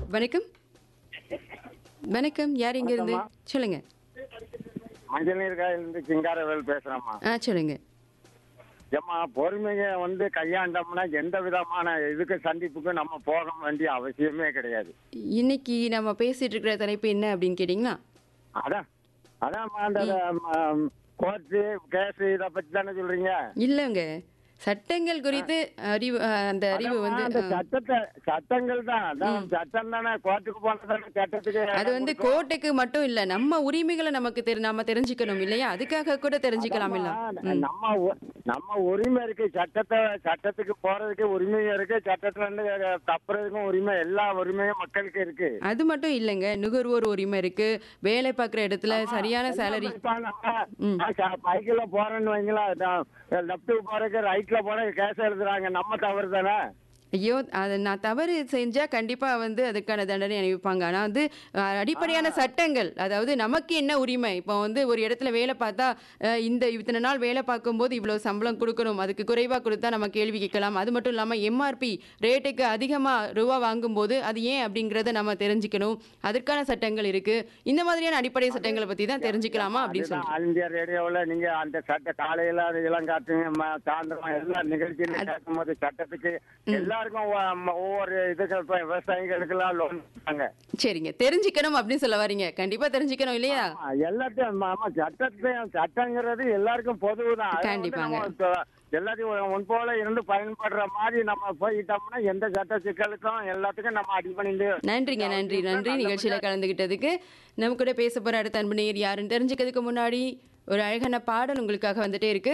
வணக்கம் வணக்கம் யார் இங்க இருந்து சொல்லுங்க மஞ்சள் நீர் காயிலிருந்து சிங்காரவேல் பேசுறேம்மா ஆ சொல்லுங்க ஏம்மா பொறுமையை வந்து கையாண்டோம்னா எந்த விதமான இதுக்கு சந்திப்புக்கும் நம்ம போக வேண்டிய அவசியமே கிடையாது இன்னைக்கு நம்ம பேசிட்டு இருக்கிற தலைப்பு என்ன அப்படின்னு கேட்டிங்களா அதான் அதான்மா அந்த கோர்ட்டு கேஸ் இதை பத்தி தானே சொல்றீங்க இல்லைங்க சட்டங்கள் குறித்து அறிவு அஹ், அந்த அறிவு அதாம்மா, வந்து அந்த அஹ், சட்டத்தை சட்டங்கள் தான் அதான் சட்டம் தானே கோர்ட்டுக்கு போனதானே சட்டத்துக்கு அது வந்து கோர்ட்டுக்கு மட்டும் இல்ல நம்ம உரிமைகளை நமக்கு தெரி நாம தெரிஞ்சுக்கணும் இல்லையா அதுக்காக கூட தெரிஞ்சுக்கலாம் இல்ல அதாம்மா, நம்ம உ- நம்ம உரிமை இருக்கு சட்டத்தை சட்டத்துக்கு போறதுக்கு உரிமை இருக்கு சட்டத்துல இருந்து தப்புறதுக்கும் உரிமை எல்லா உரிமையும் மக்களுக்கு இருக்கு அது மட்டும் இல்லைங்க நுகர்வோர் உரிமை இருக்கு வேலை பார்க்குற இடத்துல சரியான சேலரி பைக்கில் போறேன்னு வைங்களேன் லெப்ட்டுக்கு போறதுக்கு ரைட்ல போற கேஸ் எழுதுறாங்க நம்ம தவறு தானே ஐயோ அதை நான் தவறு செஞ்சா கண்டிப்பா வந்து அதுக்கான தண்டனை அணிவிப்பாங்க ஆனா வந்து அஹ், அடிப்படையான சட்டங்கள் அதாவது நமக்கு என்ன உரிமை இப்போ வந்து ஒரு இடத்துல வேலை பார்த்தா அஹ், இந்த இத்தனை நாள் வேலை பார்க்கும்போது இவ்வளவு சம்பளம் கொடுக்கணும் அதுக்கு குறைவா கொடுத்தா நம்ம கேள்வி கேட்கலாம் அது மட்டும் இல்லாம எம்ஆர்பி ரேட்டுக்கு அதிகமா ரூபா வாங்கும்போது அது ஏன் அப்படிங்கறத நம்ம தெரிஞ்சுக்கணும் அதற்கான சட்டங்கள் இருக்கு இந்த மாதிரியான அடிப்படை சட்டங்களை பத்தி தான் தெரிஞ்சுக்கலாமா அப்படின்னு அதுதான் சொல்றேன் ஆல் இந்தியா ரேடியோவில் நீங்க அந்த சட்ட காலையில அது இளங்காட்டுங்க ம- சாயந்தரம் எல்லா நிகழ்ச்சியிலும் கேட்கும்போது சட்டத்துக்கு எல்லாருக்கும் ஒ- ம- ஒவ்வொரு இதுக்கு இப்ப விவசாயிகளுக்கெல்லாம் லோன் கொடுத்தாங்க சரிங்க தெரிஞ்சுக்கணும் அப்படின்னு சொல்ல வரீங்க கண்டிப்பா தெரிஞ்சுக்கணும் இல்லையா ஆமா, எல்லாத்தையும் ஆமா சட்டத்தையும் சட்டங்கிறது எல்லாருக்கும் பொதுவுதான் அதை வந்து கண்டிப்பாங்க. நம்ம இப்ப எல்லாத்தையும் ஒன் போல இருந்து பயன்படுற மாதிரி நம்ம போயிட்டோம்னா எந்த சட்ட சிக்கலுக்கும் எல்லாத்துக்கும் நம்ம அடிபணிந்து நன்றிங்க நன்றி நன்றி நிகழ்ச்சியில கலந்துகிட்டதுக்கு நம்ம கூட பேச போற அடுத்த அன்பு நேயர் யாருன்னு தெரிஞ்சுக்கிறதுக்கு முன்னாடி ஒரு அழகான பாடல் உங்களுக்காக வந்துட்டே இருக்கு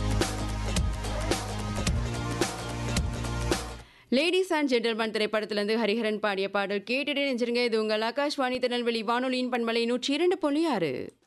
லேடிஸ் அண்ட் ஜென்டல்மேன் திரைப்படத்திலிருந்து ஹரிஹரன் பாடிய பாடல் கேட்டுட்டே நெஞ்சிருங்க இது உங்கள் ஆகாஷ்வாணி திருநெல்வேலி வானொலியின் பண்பலை நூற்றி இரண்டு புள்ளி ஆறு